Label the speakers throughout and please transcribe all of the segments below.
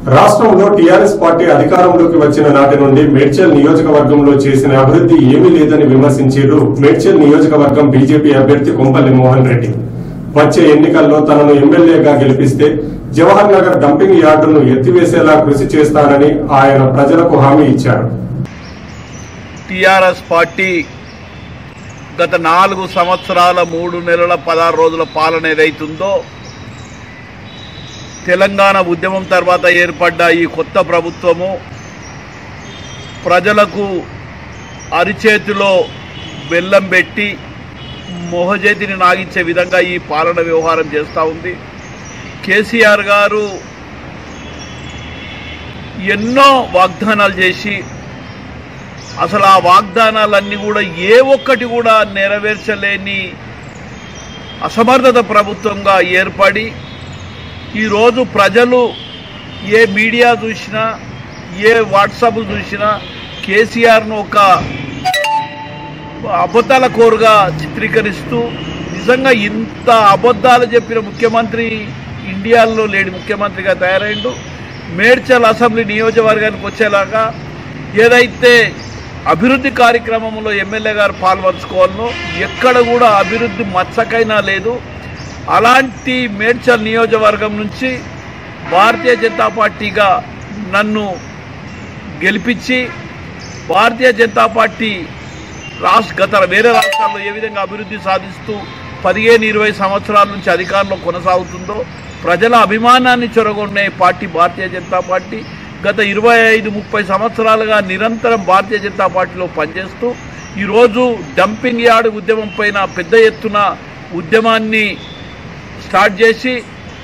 Speaker 1: రాష్ట్రంలో TRS party అధికారంలోకి వచ్చిన నాటి నుండి మేడ్చల్ నియోజకవర్గంలో చేసిన అభివృద్ధి ఏమీ లేదని విమర్శించారు మేడ్చల్ నియోజకవర్గం బీజేపీ అభ్యర్థి కొంపల్లి మోహన్ రెడ్డి వచ్చే ఎన్నికల్లో తనను ఎమ్మెల్యేగా గెలిపిస్తే జవహర్ నగర్ డంపింగ్ యార్డును ఎత్తివేసేలా కృషి చేస్తానని ఆయన ప్రజలకు హామీ ఇచ్చారు
Speaker 2: టిఆర్ఎస్ పార్టీ గత నాలుగు సంవత్సరాల మూడు నెలల పదహారు రోజుల పాలన ఏదైతుందో తెలంగాణ ఉద్యమం తర్వాత ఏర్పడ్డ ఈ కొత్త ప్రభుత్వము ప్రజలకు అరిచేతిలో బెల్లం పెట్టి మొహజేతిని నాగించే విధంగా ఈ పాలన వ్యవహారం చేస్తూ ఉంది కేసీఆర్ గారు ఎన్నో వాగ్దానాలు చేసి అసలు ఆ వాగ్దానాలన్నీ కూడా ఏ ఒక్కటి కూడా నెరవేర్చలేని అసమర్థత ప్రభుత్వంగా ఏర్పడి ఈరోజు ప్రజలు ఏ మీడియా చూసినా ఏ వాట్సాప్ చూసినా కేసీఆర్ను ఒక అబద్ధాల కోరుగా చిత్రీకరిస్తూ నిజంగా ఇంత అబద్ధాలు చెప్పిన ముఖ్యమంత్రి ఇండియాలో లేని ముఖ్యమంత్రిగా తయారైండు మేడ్చల్ అసెంబ్లీ నియోజకవర్గానికి వచ్చేలాగా ఏదైతే అభివృద్ధి కార్యక్రమంలో ఎమ్మెల్యే గారు పాల్పంచుకోవాలనో ఎక్కడ కూడా అభివృద్ధి మచ్చకైనా లేదు అలాంటి మేడ్చల్ నియోజకవర్గం నుంచి భారతీయ జనతా పార్టీగా నన్ను గెలిపించి భారతీయ జనతా పార్టీ రాష్ట్ర గత వేరే రాష్ట్రాల్లో ఏ విధంగా అభివృద్ధి సాధిస్తూ పదిహేను ఇరవై సంవత్సరాల నుంచి అధికారంలో కొనసాగుతుందో ప్రజల అభిమానాన్ని చొరగొనే పార్టీ భారతీయ జనతా పార్టీ గత ఇరవై ఐదు ముప్పై సంవత్సరాలుగా నిరంతరం భారతీయ జనతా పార్టీలో పనిచేస్తూ ఈరోజు డంపింగ్ యార్డ్ ఉద్యమం పైన పెద్ద ఎత్తున ఉద్యమాన్ని స్టార్ట్ చేసి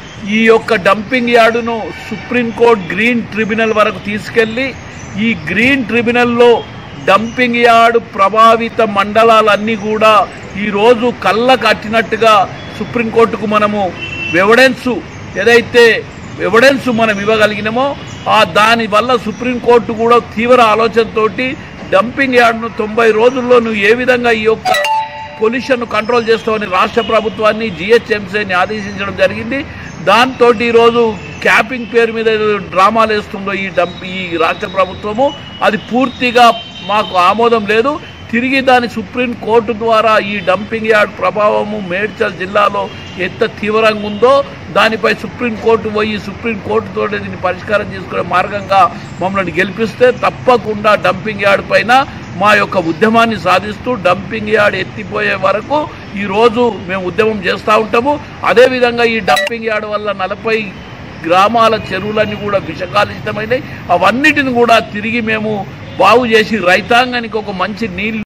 Speaker 2: ఈ యొక్క డంపింగ్ యార్డును సుప్రీంకోర్టు గ్రీన్ ట్రిబ్యునల్ వరకు తీసుకెళ్లి ఈ గ్రీన్ ట్రిబ్యునల్లో డంపింగ్ యార్డ్ ప్రభావిత మండలాలన్నీ కూడా ఈరోజు కళ్ళ కట్టినట్టుగా సుప్రీంకోర్టుకు మనము ఎవిడెన్స్ ఏదైతే ఎవిడెన్స్ మనం ఇవ్వగలిగినామో ఆ దాని వల్ల సుప్రీంకోర్టు కూడా తీవ్ర ఆలోచనతోటి డంపింగ్ యార్డ్ను తొంభై రోజుల్లో నువ్వు ఏ విధంగా ఈ యొక్క పొల్యూషన్ కంట్రోల్ చేస్తామని రాష్ట్ర ప్రభుత్వాన్ని జిహెచ్ఎంసీని ఆదేశించడం జరిగింది దాంతో ఈరోజు క్యాపింగ్ పేరు మీద ఏదో డ్రామాలు వేస్తుందో ఈ డంప్ ఈ రాష్ట్ర ప్రభుత్వము అది పూర్తిగా మాకు ఆమోదం లేదు తిరిగి దాని సుప్రీం కోర్టు ద్వారా ఈ డంపింగ్ యార్డ్ ప్రభావము మేడ్చల్ జిల్లాలో ఎంత తీవ్రంగా ఉందో దానిపై సుప్రీం కోర్టు పోయి సుప్రీం కోర్టుతో దీన్ని పరిష్కారం చేసుకునే మార్గంగా మమ్మల్ని గెలిపిస్తే తప్పకుండా డంపింగ్ యార్డ్ పైన మా యొక్క ఉద్యమాన్ని సాధిస్తూ డంపింగ్ యార్డ్ ఎత్తిపోయే వరకు ఈరోజు మేము ఉద్యమం చేస్తూ ఉంటాము అదేవిధంగా ఈ డంపింగ్ యార్డ్ వల్ల నలభై గ్రామాల చెరువులన్నీ కూడా విషకాలితమైనవి అవన్నిటిని కూడా తిరిగి మేము బాగు చేసి రైతాంగానికి ఒక మంచి నీళ్ళు